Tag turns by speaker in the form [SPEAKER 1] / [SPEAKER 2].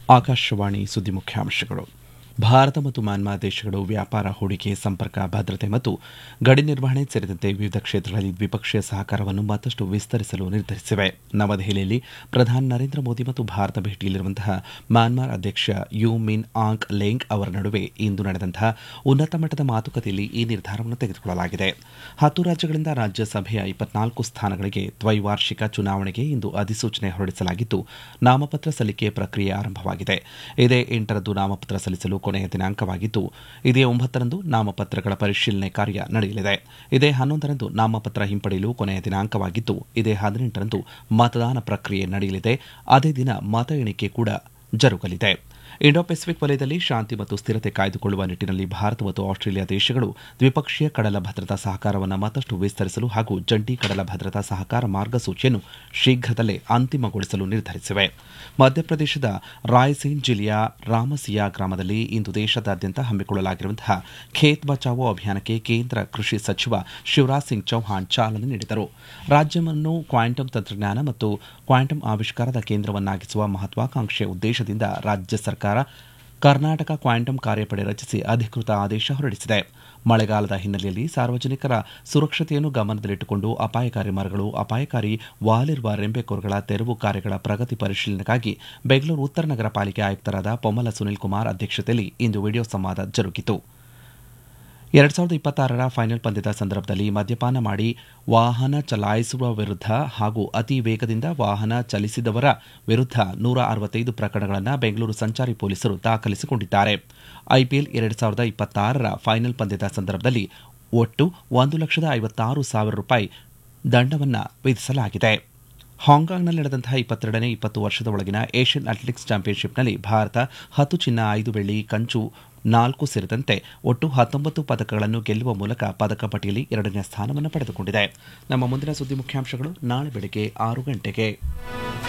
[SPEAKER 1] ಆಕಾಶವಾಣಿ ಸುದ್ದಿ ಮುಖ್ಯಾಂಶಗಳು ಭಾರತ ಮತ್ತು ಮ್ಯಾನ್ಮಾರ್ ದೇಶಗಳು ವ್ಯಾಪಾರ ಹೂಡಿಕೆ ಸಂಪರ್ಕ ಭದ್ರತೆ ಮತ್ತು ಗಡಿ ನಿರ್ವಹಣೆ ಸೇರಿದಂತೆ ವಿವಿಧ ಕ್ಷೇತ್ರಗಳಲ್ಲಿ ದ್ವಿಪಕ್ಷೀಯ ಸಹಕಾರವನ್ನು ಮತ್ತಷ್ಟು ವಿಸ್ತರಿಸಲು ನಿರ್ಧರಿಸಿವೆ ನವದೆಹಲಿಯಲ್ಲಿ ಪ್ರಧಾನಿ ನರೇಂದ್ರ ಮೋದಿ ಮತ್ತು ಭಾರತ ಭೇಟಿಯಲ್ಲಿರುವಂತಹ ಮ್ಯಾನ್ಮಾರ್ ಅಧ್ಯಕ್ಷ ಯು ಮಿನ್ ಆಂಗ್ ಲೇಂಗ್ ಅವರ ನಡುವೆ ಇಂದು ನಡೆದಂತಹ ಉನ್ನತ ಮಟ್ಟದ ಮಾತುಕತೆಯಲ್ಲಿ ಈ ನಿರ್ಧಾರವನ್ನು ತೆಗೆದುಕೊಳ್ಳಲಾಗಿದೆ ಹತ್ತು ರಾಜ್ಯಗಳಿಂದ ರಾಜ್ಯಸಭೆಯ ಇಪ್ಪತ್ನಾಲ್ಕು ಸ್ಥಾನಗಳಿಗೆ ದ್ವೈವಾರ್ಷಿಕ ಚುನಾವಣೆಗೆ ಇಂದು ಅಧಿಸೂಚನೆ ಹೊರಡಿಸಲಾಗಿದ್ದು ನಾಮಪತ್ರ ಸಲ್ಲಿಕೆ ಪ್ರಕ್ರಿಯೆ ಆರಂಭವಾಗಿದೆ ಇದೇ ಎಂಟರಂದು ನಾಮಪತ್ರ ಸಲ್ಲಿಸಲು ಕೊನೆಯ ದಿನಾಂಕವಾಗಿದ್ದು ಇದೇ ಒಂಬತ್ತರಂದು ನಾಮಪತ್ರಗಳ ಪರಿಶೀಲನೆ ಕಾರ್ಯ ನಡೆಯಲಿದೆ ಇದೇ ಹನ್ನೊಂದರಂದು ನಾಮಪತ್ರ ಹಿಂಪಡೆಯಲು ಕೊನೆಯ ದಿನಾಂಕವಾಗಿದ್ದು ಇದೇ ಹದಿನೆಂಟರಂದು ಮತದಾನ ಪ್ರಕ್ರಿಯೆ ನಡೆಯಲಿದೆ ಅದೇ ದಿನ ಮತ ಎಣಿಕೆ ಕೂಡ ಜರುಗಲಿದೆ ಇಂಡೋ ಪೆಸಿಫಿಕ್ ವಲಯದಲ್ಲಿ ಶಾಂತಿ ಮತ್ತು ಸ್ಥಿರತೆ ಕಾಯ್ದುಕೊಳ್ಳುವ ನಿಟ್ಟಿನಲ್ಲಿ ಭಾರತ ಮತ್ತು ಆಸ್ಟ್ರೇಲಿಯಾ ದೇಶಗಳು ದ್ವಿಪಕ್ಷೀಯ ಕಡಲ ಭದ್ರತಾ ಸಹಕಾರವನ್ನು ಮತ್ತಷ್ಟು ವಿಸ್ತರಿಸಲು ಹಾಗೂ ಜಂಟಿ ಕಡಲ ಭದ್ರತಾ ಸಹಕಾರ ಮಾರ್ಗಸೂಚಿಯನ್ನು ಶೀಘ್ರದಲ್ಲೇ ಅಂತಿಮಗೊಳಿಸಲು ನಿರ್ಧರಿಸಿವೆ ಮಧ್ಯಪ್ರದೇಶದ ರಾಯ್ಸೇನ್ ಜಿಲ್ಲೆಯ ರಾಮಸಿಯಾ ಗ್ರಾಮದಲ್ಲಿ ಇಂದು ದೇಶದಾದ್ಯಂತ ಹಮ್ಮಿಕೊಳ್ಳಲಾಗಿರುವಂತಹ ಖೇತ್ ಬಚಾವೋ ಅಭಿಯಾನಕ್ಕೆ ಕೇಂದ್ರ ಕೃಷಿ ಸಚಿವ ಶಿವರಾಜ್ ಸಿಂಗ್ ಚೌಹಾಣ್ ಚಾಲನೆ ನೀಡಿದರು ರಾಜ್ಯವನ್ನು ಕ್ವಾಂಟಮ್ ತಂತ್ರಜ್ಞಾನ ಮತ್ತು ಕ್ವಾಂಟಮ್ ಆವಿಷ್ಕಾರದ ಕೇಂದ್ರವನ್ನಾಗಿಸುವ ಮಹತ್ವಾಕಾಂಕ್ಷೆಯ ಉದ್ದೇಶದಿಂದ ರಾಜ್ಯ ಸರ್ಕಾರ ಕರ್ನಾಟಕ ಕ್ವಾಂಟಮ್ ಕಾರ್ಯಪಡೆ ರಚಿಸಿ ಅಧಿಕೃತ ಆದೇಶ ಹೊರಡಿಸಿದೆ ಮಳೆಗಾಲದ ಹಿನ್ನೆಲೆಯಲ್ಲಿ ಸಾರ್ವಜನಿಕರ ಸುರಕ್ಷತೆಯನ್ನು ಗಮನದಲ್ಲಿಟ್ಟುಕೊಂಡು ಅಪಾಯಕಾರಿ ಮರಗಳು ಅಪಾಯಕಾರಿ ವಾಲಿರುವ ರೆಂಬೆಕೋರುಗಳ ತೆರವು ಕಾರ್ಯಗಳ ಪ್ರಗತಿ ಪರಿಶೀಲನೆಗಾಗಿ ಬೆಂಗಳೂರು ಉತ್ತರ ನಗರ ಪಾಲಿಕೆ ಆಯುಕ್ತರಾದ ಪೊಮ್ಮಲ ಸುನಿಲ್ ಕುಮಾರ್ ಅಧ್ಯಕ್ಷತೆಯಲ್ಲಿ ಇಂದು ವಿಡಿಯೋ ಸಂವಾದ ಜರುಗಿತು ಎರಡ್ ಸಾವಿರದ ಇಪ್ಪತ್ತಾರರ ಫೈನಲ್ ಪಂದ್ಯದ ಸಂದರ್ಭದಲ್ಲಿ ಮದ್ಯಪಾನ ಮಾಡಿ ವಾಹನ ಚಲಾಯಿಸುವ ವಿರುದ್ಧ ಹಾಗೂ ಅತಿ ವೇಗದಿಂದ ವಾಹನ ಚಲಿಸಿದವರ ವಿರುದ್ಧ ನೂರ ಅರವತ್ತೈದು ಪ್ರಕರಣಗಳನ್ನು ಬೆಂಗಳೂರು ಸಂಚಾರಿ ಪೊಲೀಸರು ದಾಖಲಿಸಿಕೊಂಡಿದ್ದಾರೆ ಐಪಿಎಲ್ ಎರಡ್ ಸಾವಿರದ ಇಪ್ಪತ್ತಾರರ ಫೈನಲ್ ಪಂದ್ಯದ ಸಂದರ್ಭದಲ್ಲಿ ಒಟ್ಟು ಒಂದು ಲಕ್ಷದ ಐವತ್ತಾರು ಸಾವಿರ ರೂಪಾಯಿ ದಂಡವನ್ನು ವಿಧಿಸಲಾಗಿದೆ ಹಾಂಕಾಂಗ್ನಲ್ಲಿ ನಡೆದಂತಹ ಇಪ್ಪತ್ತೆರಡನೇ ಇಪ್ಪತ್ತು ವರ್ಷದ ಒಳಗಿನ ಏಷ್ಯನ್ ಅಥ್ಲೆಟಿಕ್ಸ್ ಚಾಂಪಿಯನ್ಶಿಪ್ನಲ್ಲಿ ಭಾರತ ಹತ್ತು ಚಿನ್ನ ಐದು ಬೆಳ್ಳಿ ಕಂಚು ನಾಲ್ಕು ಸೇರಿದಂತೆ ಒಟ್ಟು ಹತ್ತೊಂಬತ್ತು ಪದಕಗಳನ್ನು ಗೆಲ್ಲುವ ಮೂಲಕ ಪದಕ ಪಟ್ಟಿಯಲ್ಲಿ ಎರಡನೇ ಸ್ಥಾನವನ್ನು ಪಡೆದುಕೊಂಡಿದೆ ನಮ್ಮ ಮುಂದಿನ ಸುದ್ದಿ ಮುಖ್ಯಾಂಶಗಳು ನಾಳೆ ಬೆಳಗ್ಗೆ ಆರು ಗಂಟೆಗೆ